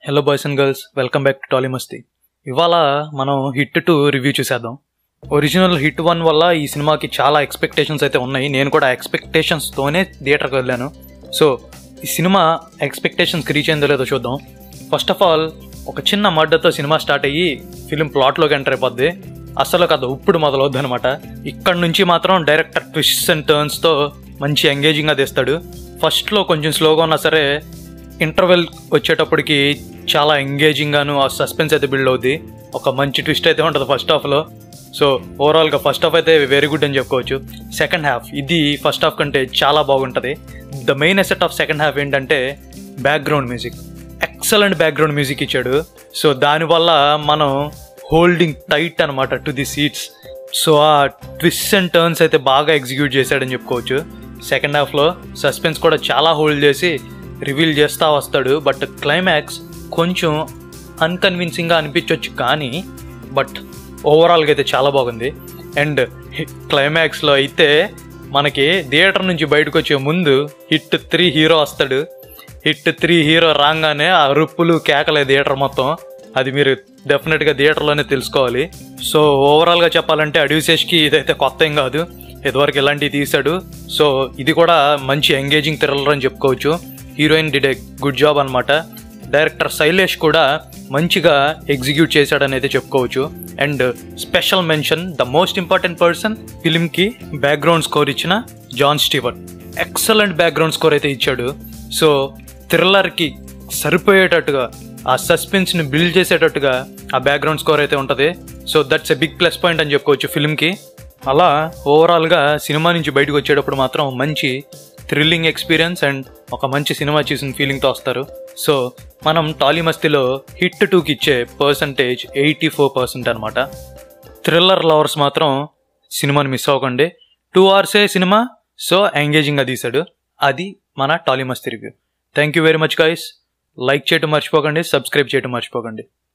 hello boys and girls welcome back to Tolly Masti ఇవాళ మనం hit two review చూసేద్దాం original hit one వల్ల ఈ సినిమాకి చాలా ఎక్స్పెక్టేషన్స్ అయితే ఉన్నాయి నేను కూడా ఎక్స్పెక్టేషన్స్తోనే థియేటర్కి వెళ్ళాను సో ఈ సినిమా ఎక్స్పెక్టేషన్స్కి రీచ్ అయిందో లేదో చూద్దాం ఫస్ట్ ఆఫ్ ఆల్ ఒక చిన్న మడ్డతో సినిమా స్టార్ట్ అయ్యి ఫిలిం ప్లాట్లోకి ఎంటర్ అయిపోద్ది అసలు కథ ఇప్పుడు మొదలవుద్ది అనమాట ఇక్కడ నుంచి మాత్రం డైరెక్టర్ ట్విస్ట్స్ అండ్ టర్న్స్తో మంచి ఎంగేజింగ్గా తీస్తాడు ఫస్ట్లో కొంచెం స్లోగా ఉన్నా సరే ఇంటర్వెల్ వచ్చేటప్పటికి చాలా ఎంగేజింగ్ గాను ఆ సస్పెన్స్ అయితే బిల్డ్ అవుద్ది ఒక మంచి ట్విస్ట్ అయితే ఉంటుంది ఫస్ట్ హాఫ్లో సో ఓవరాల్గా ఫస్ట్ హాఫ్ అయితే వెరీ గుడ్ అని చెప్పుకోవచ్చు సెకండ్ హాఫ్ ఇది ఫస్ట్ హాఫ్ కంటే చాలా బాగుంటుంది the main asset of second half ఏంటంటే background music excellent background music ఇచ్చాడు సో దానివల్ల మనం హోల్డింగ్ టైట్ అనమాట టు ది సీట్స్ సో ఆ ట్విస్ట్ అండ్ టర్న్స్ అయితే బాగా ఎగ్జిక్యూట్ చేశాడని చెప్పుకోవచ్చు సెకండ్ హాఫ్లో సస్పెన్స్ కూడా చాలా హోల్డ్ చేసి రివీల్ చేస్తూ వస్తాడు బట్ క్లైమాక్స్ కొంచెం అన్కన్విన్సింగ్గా అనిపించవచ్చు కానీ బట్ ఓవరాల్గా అయితే చాలా బాగుంది అండ్ క్లైమాక్స్లో అయితే మనకి థియేటర్ నుంచి బయటకు వచ్చే ముందు హిట్ త్రీ హీరో వస్తాడు హిట్ త్రీ హీరో రాగానే ఆ రుప్పులు కేకలే థియేటర్ మొత్తం అది మీరు డెఫినెట్గా థియేటర్లోనే తెలుసుకోవాలి సో ఓవరాల్గా చెప్పాలంటే అడ్యూసేష్కి ఇదైతే కొత్త ఏం కాదు ఇదివరకు ఇలాంటివి తీశాడు సో ఇది కూడా మంచి ఎంగేజింగ్ థ్రిల్లర్ అని చెప్పుకోవచ్చు heroine did a good job అనమాట డైరెక్టర్ శైలేష్ కూడా మంచిగా ఎగ్జిక్యూట్ చేశాడని అయితే చెప్పుకోవచ్చు and special mention the most important person ఫిలింకి బ్యాక్గ్రౌండ్ స్కోర్ ఇచ్చిన John Stewart excellent background score అయితే ఇచ్చాడు సో థ్రిల్లర్కి సరిపోయేటట్టుగా ఆ సస్పెన్స్ని బిల్డ్ చేసేటట్టుగా ఆ బ్యాక్గ్రౌండ్ స్కోర్ అయితే ఉంటుంది so that's a big plus point అని చెప్పుకోవచ్చు ఫిల్మ్కి అలా ఓవరాల్గా సినిమా నుంచి బయటకు వచ్చేటప్పుడు మాత్రం మంచి థ్రిల్లింగ్ ఎక్స్పీరియన్స్ అండ్ ఒక మంచి సినిమా చూసిన ఫీలింగ్తో వస్తారు సో మనం టాలీ మస్తీలో హిట్ టూకి ఇచ్చే పర్సంటేజ్ ఎయిటీ ఫోర్ పర్సెంట్ అనమాట థ్రిల్లర్ లవర్స్ మాత్రం సినిమాని మిస్ అవ్వకండి టూ అవర్సే సినిమా సో ఎంగేజింగ్గా తీశాడు అది మన Tolly Masti review thank you very much guys like చేయటం మర్చిపోకండి సబ్స్క్రైబ్ చేయటం మర్చిపోకండి